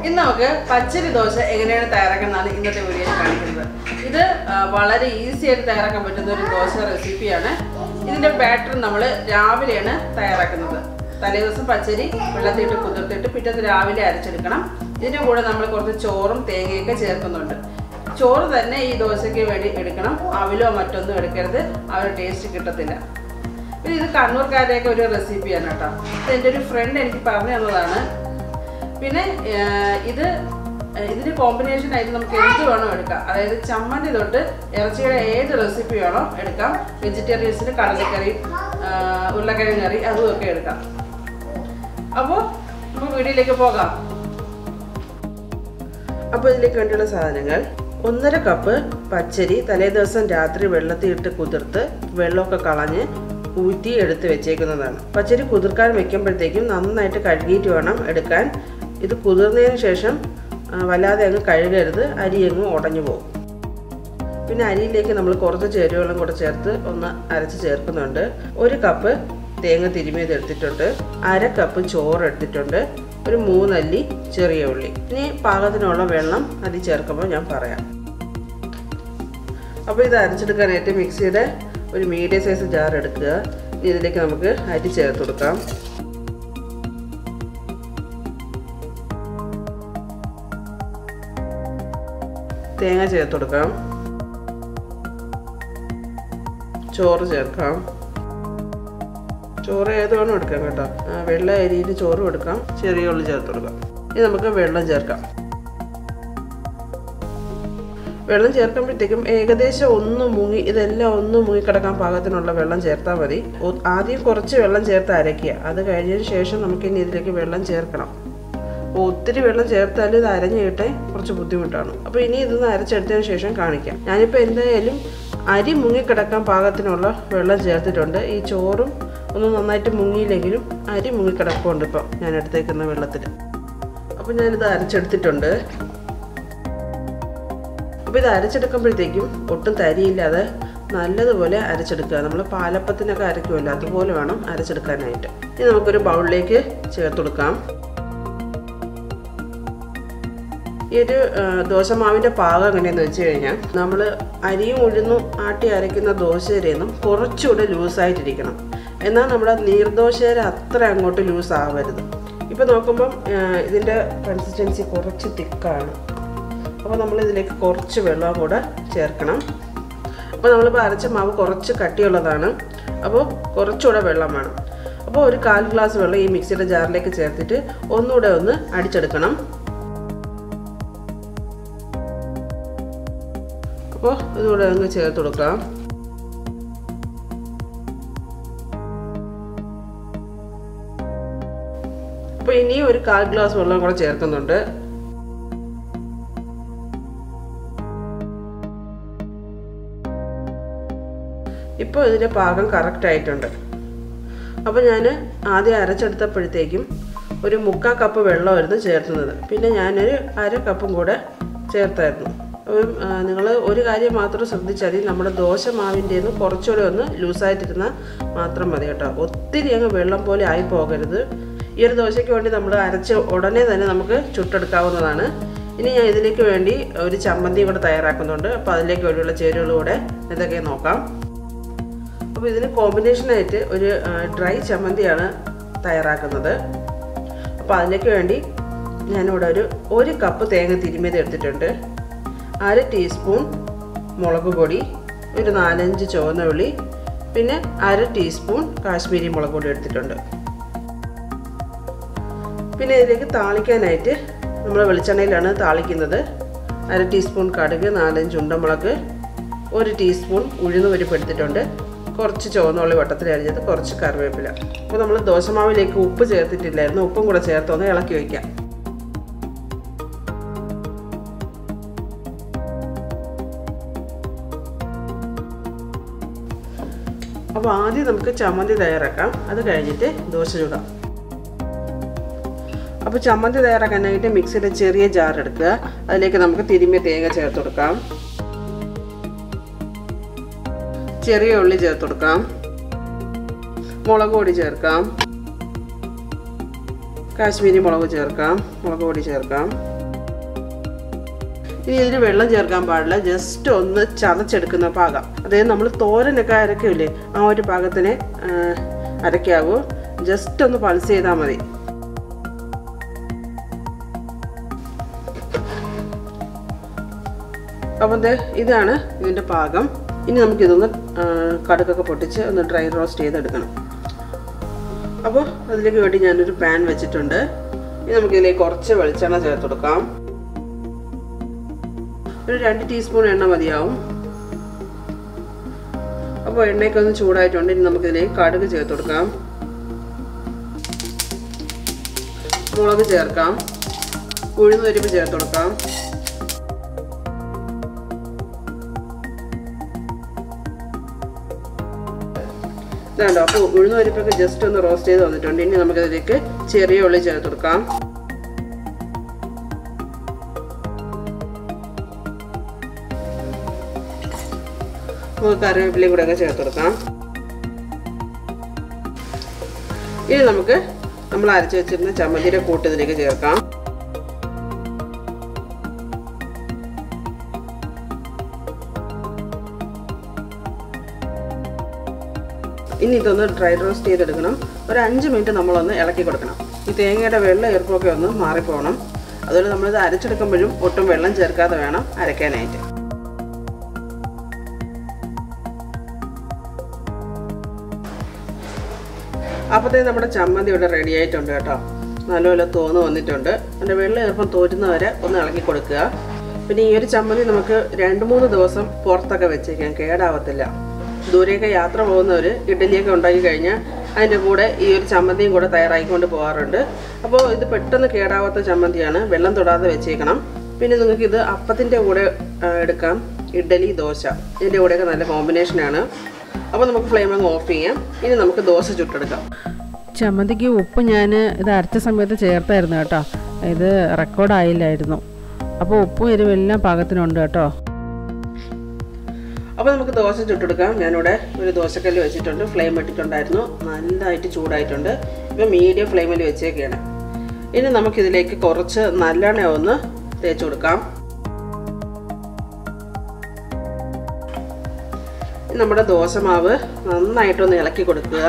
ഇന്ന് നമുക്ക് പച്ചരി ദോശ എങ്ങനെയാണ് തയ്യാറാക്കുന്നതാണ് ഇന്നത്തെ വീഡിയോയിൽ കാണിക്കുന്നത് ഇത് ആ, വളരെ ഈസി ആയിട്ട് തയ്യാറാക്കാൻ പറ്റുന്ന ഒരു ദോശ റെസിപ്പിയാണ് ഇതിന്റെ ബാറ്റർ നമ്മൾ രാവിലെയാണ് തയ്യാറാക്കുന്നത് തലേ ദിവസം പച്ചരി വെള്ളത്തിട്ട് കുതിർത്തിട്ട് പിറ്റേന്ന് രാവിലെ അരച്ചെടുക്കണം ഇതിന്റെ കൂടെ നമ്മൾ കുറച്ച് ചോറും തേങ്ങയൊക്കെ ചേർക്കുന്നുണ്ട് ചോറ് തന്നെ ഈ ദോശയ്ക്ക് വേണ്ടി എടുക്കണം അവിലോ മറ്റൊന്നും എടുക്കരുത് ആ ഒരു ടേസ്റ്റ് കിട്ടത്തില്ല പിന്നെ ഇത് കണ്ണൂർക്കാരുടെയൊക്കെ ഒരു റെസിപ്പിയാണ് കേട്ടോ ഇത് എൻ്റെ ഒരു ഫ്രണ്ട് എനിക്ക് പറഞ്ഞു തന്നതാണ് പിന്നെ ഏർ, ഇത് ഏർ, ഇതിന് കോമ്പിനേഷൻ ആയിട്ട് നമുക്ക് എന്ത് വേണോ എടുക്കാം അതായത് ചമ്മന്തി തൊട്ട് ഇറച്ചിയുടെ ഏത് റെസിപ്പി വേണോ എടുക്കാം വെജിറ്റേറിയൻസിന് കടലക്കറി ഏർ, ഉരുളക്കിഴങ്ങ് കറി അതും ഒക്കെ എടുക്കാം അപ്പോൾ നമുക്ക് വീഡിയോയിലേക്ക് പോകാം അപ്പോൾ ഇതിലേക്ക് വേണ്ടിയുള്ള സാധനങ്ങൾ ഒന്നര കപ്പ് പച്ചരി തലേ ദിവസം രാത്രി വെള്ളത്തിൽ ഇട്ട് കുതിർത്ത് വെള്ളമൊക്കെ കളഞ്ഞ് ഊറ്റി എടുത്ത് വെച്ചേക്കുന്നതാണ് പച്ചരി കുതിർക്കാൻ വെക്കുമ്പോഴത്തേക്കും നന്നായിട്ട് കഴുകിയിട്ട് വേണം എടുക്കാൻ ഇത് കുതിർന്നതിന് ശേഷം ആ, വല്ലാതെ അങ്ങ് കഴുകരുത് അരി അങ്ങ് ഉടഞ്ഞു പോകും പിന്നെ അരിയിലേക്ക് നമ്മൾ കുറച്ച് ചേരുവകളും കൂടെ ചേർത്ത് ഒന്ന് അരച്ച് ചേർക്കുന്നുണ്ട് ഒരു കപ്പ് തേങ്ങ തിരുമിയത് എടുത്തിട്ടുണ്ട് അര കപ്പ് ചോറ് എടുത്തിട്ടുണ്ട് ഒരു മൂന്നല്ലി ചെറിയ ഉള്ളി ഇനി പാകത്തിനുള്ള വെള്ളം അതിൽ ചേർക്കുമ്പോൾ ഞാൻ പറയാം അപ്പോൾ ഇത് അരച്ചെടുക്കാനായിട്ട് മിക്സിയുടെ ഒരു മീഡിയം സൈസ് ജാർ എടുക്കുക ഇനി ഇതിലേക്ക് നമുക്ക് അരി ചേർത്ത് കൊടുക്കാം തേങ്ങ ചേർത്ത് കൊടുക്കാം ചോറ് ചേർക്കാം ചോറ് ഏത് വേണം എടുക്കാം കേട്ടോ ആ, വെള്ള അരിയിൽ ചോറും എടുക്കാം ചെറിയ ഉള്ളി ചേർത്ത് കൊടുക്കാം ഇനി നമുക്ക് വെള്ളം ചേർക്കാം വെള്ളം ചേർക്കുമ്പോഴത്തേക്കും ഏകദേശം ഒന്ന് മുങ്ങി ഇതെല്ലാം ഒന്ന് മുങ്ങി കിടക്കാൻ പാകത്തിനുള്ള വെള്ളം ചേർത്താൽ മതി ഒ- ആദ്യം കുറച്ച് വെള്ളം ചേർത്ത് അരയ്ക്കുക അത് കഴിഞ്ഞതിന് ശേഷം നമുക്ക് ഇനി ഇതിലേക്ക് വെള്ളം ചേർക്കണം അപ്പോൾ ഒത്തിരി വെള്ളം ചേർത്താൽ ഇത് അരഞ്ഞ് കിട്ടാൻ കുറച്ച് ബുദ്ധിമുട്ടാണ് അപ്പോൾ ഇനി ഇതൊന്ന് അരച്ചെടുത്തതിന് ശേഷം കാണിക്കാം ഞാനിപ്പോൾ എന്തായാലും അരി മുങ്ങിക്കിടക്കാൻ പാകത്തിനുള്ള വെള്ളം ചേർത്തിട്ടുണ്ട് ഈ ചോറും ഒന്ന് നന്നായിട്ട് മുങ്ങിയില്ലെങ്കിലും അരി മുങ്ങിക്കിടക്കുന്നുണ്ട് ഇപ്പം ഞാൻ എടുത്തേക്കുന്ന വെള്ളത്തിൽ അപ്പോൾ ഞാനിത് അരച്ചെടുത്തിട്ടുണ്ട് അപ്പോൾ ഇത് അരച്ചെടുക്കുമ്പോഴത്തേക്കും ഒട്ടും തരിയില്ലാതെ നല്ലതുപോലെ അരച്ചെടുക്കുക നമ്മൾ പാലപ്പത്തിനൊക്കെ അരയ്ക്കുമല്ലോ അതുപോലെ വേണം അരച്ചെടുക്കാനായിട്ട് ഇനി നമുക്കൊരു ബൗളിലേക്ക് ചേർത്ത് കൊടുക്കാം ഈ ഒരു ആ, ദോശമാവിൻ്റെ പാകം എങ്ങനെയെന്ന് വെച്ച് കഴിഞ്ഞാൽ നമ്മൾ അരിയും ഉഴുന്നും ആട്ടി അരയ്ക്കുന്ന ദോശയുടെ നിന്നും കുറച്ചുകൂടെ ലൂസായിട്ടിരിക്കണം എന്നാൽ നമ്മുടെ നീർദോശയുടെ അത്ര അങ്ങോട്ട് ലൂസ് ആവരുത് ഇപ്പോൾ നോക്കുമ്പം ആ, ഇതിൻ്റെ കൺസിസ്റ്റൻസി കുറച്ച് തിക്കാണ് അപ്പോൾ നമ്മൾ ഇതിലേക്ക് കുറച്ച് വെള്ളം കൂടെ ചേർക്കണം അപ്പോൾ നമ്മളിപ്പോൾ അരച്ച മാവ് കുറച്ച് കട്ടിയുള്ളതാണ് അപ്പോൾ കുറച്ചുകൂടെ വെള്ളം വേണം അപ്പോൾ ഒരു കാൽ ഗ്ലാസ് വെള്ളം ഈ മിക്സിയുടെ ജാറിലേക്ക് ചേർത്തിട്ട് ഒന്നുകൂടെ ഒന്ന് അടിച്ചെടുക്കണം അപ്പോൾ ഇതുകൂടെ അങ്ങ് ചേർത്ത് കൊടുക്കാം അപ്പോൾ ഇനി ഒരു കാൽ ഗ്ലാസ് വെള്ളം കൂടെ ചേർക്കുന്നുണ്ട് ഇപ്പോൾ ഇതിൻ്റെ പാകം കറക്റ്റ് ആയിട്ടുണ്ട് അപ്പോൾ ഞാൻ ആദ്യം അരച്ചെടുത്തപ്പോഴത്തേക്കും ഒരു മുക്കാൽ കപ്പ് വെള്ളമായിരുന്നു ചേർക്കുന്നത് പിന്നെ ഞാനൊരു അര കപ്പും കൂടെ ചേർത്തായിരുന്നു അപ്പം നിങ്ങൾ ഒരു കാര്യം മാത്രം ശ്രദ്ധിച്ചാൽ മതി നമ്മുടെ ദോശ മാവിൻ്റെ നിന്ന് കുറച്ചുകൂടെ ഒന്ന് ലൂസായിട്ടിരുന്നാൽ മാത്രം മതി കേട്ടോ ഒത്തിരി അങ്ങ് വെള്ളം പോലെ ആയി പോകരുത് ഈ ഒരു ദോശയ്ക്ക് വേണ്ടി നമ്മൾ അരച്ച് ഉടനെ തന്നെ നമുക്ക് ചുട്ടെടുക്കാവുന്നതാണ് ഇനി ഞാൻ ഇതിലേക്ക് വേണ്ടി ഒരു ചമ്മന്തി കൂടെ തയ്യാറാക്കുന്നുണ്ട് അപ്പോൾ അതിലേക്ക് വേണ്ടിയുള്ള ചേരുവകൾ കൂടെ എന്തൊക്കെ നോക്കാം അപ്പോൾ ഇതിന് കോമ്പിനേഷനായിട്ട് ഒരു ആ, ഡ്രൈ ചമ്മന്തിയാണ് തയ്യാറാക്കുന്നത് അപ്പോൾ അതിലേക്ക് വേണ്ടി ഞാനിവിടെ ഒരു ഒരു കപ്പ് തേങ്ങ തിരുമിയത് എടുത്തിട്ടുണ്ട് അര ടീസ്പൂൺ മുളക് പൊടി ഒരു നാലഞ്ച് ചുവന്ന ഉള്ളി പിന്നെ അര ടീസ്പൂൺ കാശ്മീരി മുളക് പൊടി എടുത്തിട്ടുണ്ട് പിന്നെ ഇതിലേക്ക് താളിക്കാനായിട്ട് നമ്മൾ വെളിച്ചെണ്ണയിലാണ് താളിക്കുന്നത് അര ടീസ്പൂൺ കടുക് നാലഞ്ച് ഉണ്ടമുളക് ഒരു ടീസ്പൂൺ ഉഴുന്ന് പരിപ്പ് എടുത്തിട്ടുണ്ട് കുറച്ച് ചുവന്നുള്ളി വട്ടത്തിൽ അരിഞ്ഞത് കുറച്ച് കറിവേപ്പില അപ്പോൾ നമ്മൾ ദോശമാവിലേക്ക് ഉപ്പ് ചേർത്തിട്ടില്ലായിരുന്നു ഉപ്പും കൂടെ ചേർത്തൊന്ന് ഇളക്കി വയ്ക്കാം അപ്പോൾ ആദ്യം നമുക്ക് ചമ്മന്തി തയ്യാറാക്കാം അത് കഴിഞ്ഞിട്ട് ദോശ ചൂടാം അപ്പോൾ ചമ്മന്തി തയ്യാറാക്കാനായിട്ട് മിക്സിയുടെ ചെറിയ ജാർ എടുക്കുക അതിലേക്ക് നമുക്ക് തിരുമ്മിയ തേങ്ങ ചേർത്ത് കൊടുക്കാം ചെറിയ ഉള്ളി ചേർത്ത് കൊടുക്കാം മുളക് പൊടി ചേർക്കാം കാശ്മീരി മുളക് ചേർക്കാം മുളക് പൊടി ചേർക്കാം ഇനി ഇതിൽ വെള്ളം ചേർക്കാൻ പാടില്ല ജസ്റ്റ് ഒന്ന് ചതച്ചെടുക്കുന്ന പാകം അതായത് നമ്മൾ തോരനൊക്കെ അരക്കില്ലേ ആ ഒരു പാകത്തിന് ആ, അരക്കാവൂ ജസ്റ്റ് ഒന്ന് പൾസ് ചെയ്താൽ മതി അപ്പം ദേ ഇതാണ് ഇതിൻ്റെ പാകം ഇനി നമുക്കിതൊന്ന് ആ, കടുകൊക്കെ പൊട്ടിച്ച് ഒന്ന് ഡ്രൈ റോസ്റ്റ് ചെയ്തെടുക്കണം അപ്പോൾ അതിലേക്ക് വേണ്ടി ഞാനൊരു പാൻ വെച്ചിട്ടുണ്ട് ഇനി നമുക്കിതിലേക്ക് കുറച്ച് വെളിച്ചെണ്ണ ചേർത്ത് കൊടുക്കാം ഒരു രണ്ട് ടീസ്പൂൺ എണ്ണ മതിയാവും അപ്പോൾ എണ്ണയൊക്കെ ഒന്ന് ചൂടായിട്ടുണ്ട് ഇനി നമുക്കിതിലേക്ക് കടുക് ചേർത്ത് കൊടുക്കാം മുളക് ചേർക്കാം ഉഴുന്നുപരിപ്പ് ചേർത്ത് കൊടുക്കാം ഇതാണ്ടോ അപ്പോൾ ഉഴുന്ന് പരിപ്പൊക്കെ ജസ്റ്റ് ഒന്ന് റോസ്റ്റ് ചെയ്ത് വന്നിട്ടുണ്ട് ഇനി നമുക്കതിലേക്ക് ചെറിയ ഉള്ളി ചേർത്ത് കൊടുക്കാം നമുക്ക് കറിവേപ്പിലയും കൂടെ ഒക്കെ ചേർത്ത് കൊടുക്കാം ഇനി നമുക്ക് നമ്മൾ അരച്ച് വെച്ചിരുന്ന ചമ്മന്തിയുടെ കൂട്ട് ഇതിലേക്ക് ചേർക്കാം ഇനി ഇതൊന്ന് ഡ്രൈ റോസ്റ്റ് ചെയ്തെടുക്കണം ഒരു അഞ്ച് മിനിറ്റ് നമ്മളൊന്ന് ഇളക്കി കൊടുക്കണം ഈ തേങ്ങയുടെ വെള്ളം ഈർപ്പമൊക്കെ ഒന്ന് മാറിപ്പോകണം അതുപോലെ നമ്മളിത് അരച്ചെടുക്കുമ്പോഴും ഒട്ടും വെള്ളം ചേർക്കാതെ വേണം അരയ്ക്കാനായിട്ട് അപ്പോഴത്തേ നമ്മുടെ ചമ്മന്തി ഇവിടെ റെഡി ആയിട്ടുണ്ട് കേട്ടോ നല്ലപോലെ തോന്നു വന്നിട്ടുണ്ട് അതിൻ്റെ വെള്ളം ഈർപ്പം തോരുന്നവരെ ഒന്ന് ഇളക്കി കൊടുക്കുക പിന്നെ ഈ ഒരു ചമ്മന്തി നമുക്ക് രണ്ട് മൂന്ന് ദിവസം പുറത്തൊക്കെ വെച്ചേക്കാം കേടാവത്തില്ല ദൂരെയൊക്കെ യാത്ര പോകുന്നവർ ഇഡ്ഡലിയൊക്കെ ഉണ്ടാക്കി കഴിഞ്ഞാൽ അതിൻ്റെ കൂടെ ഈ ഒരു ചമ്മന്തിയും കൂടെ തയ്യാറാക്കിക്കൊണ്ട് പോകാറുണ്ട് അപ്പോൾ ഇത് പെട്ടെന്ന് കേടാവാത്ത ചമ്മന്തിയാണ് വെള്ളം തൊടാതെ വെച്ചേക്കണം പിന്നെ നിങ്ങൾക്ക് ഇത് അപ്പത്തിൻ്റെ കൂടെ ആ, എടുക്കാം ഇഡ്ഡലി ദോശ ഇതിൻ്റെ കൂടെയൊക്കെ നല്ല കോമ്പിനേഷനാണ് അപ്പോൾ നമുക്ക് ഫ്ലെയിം അങ്ങ് ഓഫ് ചെയ്യാം ഇനി നമുക്ക് ദോശ ചുട്ടെടുക്കാം ചമ്മന്തിക്ക് ഉപ്പ് ഞാൻ ഇത് അരച്ച സമയത്ത് ചേർത്തായിരുന്നു കേട്ടോ ഇത് റെക്കോർഡായില്ലായിരുന്നു അപ്പോൾ ഉപ്പും എരിവെല്ലാം പാകത്തിനുണ്ട് കേട്ടോ അപ്പോൾ നമുക്ക് ദോശ ചുട്ടെടുക്കാം ഞാനിവിടെ ഒരു ദോശക്കല്ല് വെച്ചിട്ടുണ്ട് ഫ്ലെയിം ഇട്ടിട്ടുണ്ടായിരുന്നു നല്ലതായിട്ട് ചൂടായിട്ടുണ്ട് ഇപ്പോൾ മീഡിയം ഫ്ലെയിമിൽ വെച്ചേക്കാണ് ഇനി നമുക്കിതിലേക്ക് കുറച്ച് നല്ലെണ്ണ ഒന്ന് തേച്ച് കൊടുക്കാം ഇനി നമ്മുടെ ദോശമാവ് നന്നായിട്ടൊന്ന് ഇളക്കി കൊടുക്കുക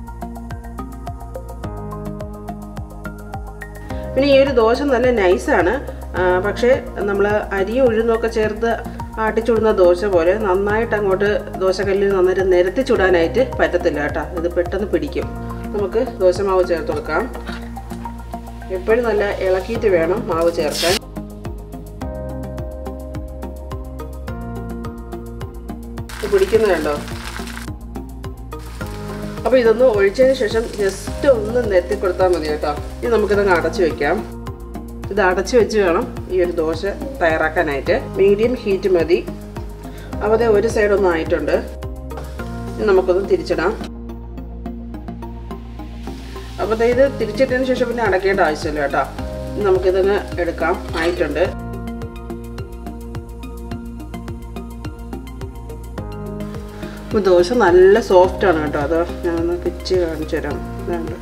പിന്നെ ഈ ഒരു ദോശ നല്ല നൈസാണ് പക്ഷേ നമ്മൾ അരിയും ഉഴുന്നൊക്കെ ചേർത്ത് ആട്ടിച്ചുടുന്ന ദോശ പോലെ നന്നായിട്ട് അങ്ങോട്ട് ദോശക്കല്ലിൽ നന്നായിട്ട് നിരത്തി ചുടാനായിട്ട് പറ്റത്തില്ല കേട്ടോ ഇത് പെട്ടെന്ന് പിടിക്കും നമുക്ക് ദോശമാവ് ചേർത്ത് കൊടുക്കാം എപ്പോഴും നല്ല ഇളക്കിയിട്ട് വേണം മാവ് ചേർക്കാൻ ഇത് പിടിക്കുന്നത് കണ്ടോ അപ്പോൾ ഇതൊന്ന് ഒഴിച്ചതിന് ശേഷം ജസ്റ്റ് ഒന്ന് നിരത്തി കൊടുത്താൽ മതി കേട്ടോ ഇനി നമുക്കിതങ്ങ് അടച്ചു വെക്കാം ഇത് അടച്ചു വെച്ച് വേണം ഈ ഒരു ദോശ തയ്യാറാക്കാനായിട്ട് മീഡിയം ഹീറ്റ് മതി അപ്പോൾ ദേ ഒരു സൈഡ് ഒന്നും ആയിട്ടുണ്ട് ഇനി നമുക്കൊന്ന് തിരിച്ചിടാം അപ്പോൾ ദേ ഇത് തിരിച്ചിട്ടതിന് ശേഷം പിന്നെ അടയ്ക്കേണ്ട ആവശ്യമില്ല കേട്ടോ ഇനി നമുക്കിതങ്ങ് എടുക്കാം ആയിട്ടുണ്ട് അപ്പോൾ ദോശ നല്ല സോഫ്റ്റ് ആണ് കേട്ടോ അതോ ഞാനൊന്ന് പിച്ച് കാണിച്ചു തരാം ഇതുണ്ട്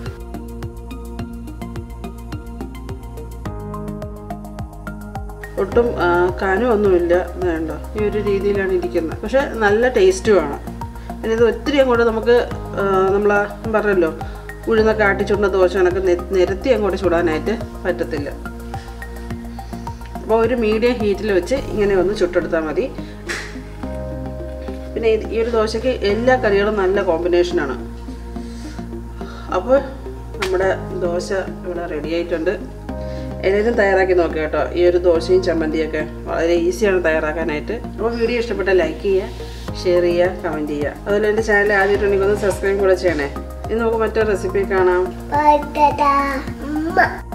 ഒട്ടും ആ, കനമൊന്നുമില്ല വേണ്ട ഈ ഒരു രീതിയിലാണ് ഇരിക്കുന്നത് പക്ഷെ നല്ല ടേസ്റ്റുമാണ് പിന്നെ ഇത് ഒത്തിരി അങ്ങോട്ട് നമുക്ക് നമ്മൾ പറഞ്ഞല്ലോ ഉഴുന്നൊക്കെ ആട്ടിച്ചുണ്ട ദോശ കണക്ക് നെ- നിരത്തി അങ്ങോട്ട് ചുടാനായിട്ട് പറ്റത്തില്ല അപ്പോൾ ഒരു മീഡിയം ഹീറ്റിൽ വെച്ച് ഇങ്ങനെ ഒന്ന് ചുട്ടെടുത്താൽ മതി പിന്നെ ഇത് ഈ ഒരു ദോശയ്ക്ക് എല്ലാ കറികളും നല്ല കോമ്പിനേഷനാണ് അപ്പോൾ നമ്മുടെ ദോശ ഇവിടെ റെഡി ആയിട്ടുണ്ട് എല്ലാവരും തയ്യാറാക്കി നോക്കുക കേട്ടോ ഈ ഒരു ദോശയും ചമ്മന്തിയൊക്കെ വളരെ ഈസിയാണ് തയ്യാറാക്കാനായിട്ട് അപ്പോൾ വീഡിയോ ഇഷ്ടപ്പെട്ട ലൈക്ക് ചെയ്യുക ഷെയർ ചെയ്യുക കമൻറ്റ് ചെയ്യുക അതുപോലെ എൻ്റെ ചാനൽ ആദ്യമായിട്ടുണ്ടെങ്കിൽ ഒന്ന് സബ്സ്ക്രൈബ് കൂടെ ചെയ്യണേ ഇനി നമുക്ക് മറ്റൊരു റെസിപ്പി കാണാം Bye, Dada. Mwah.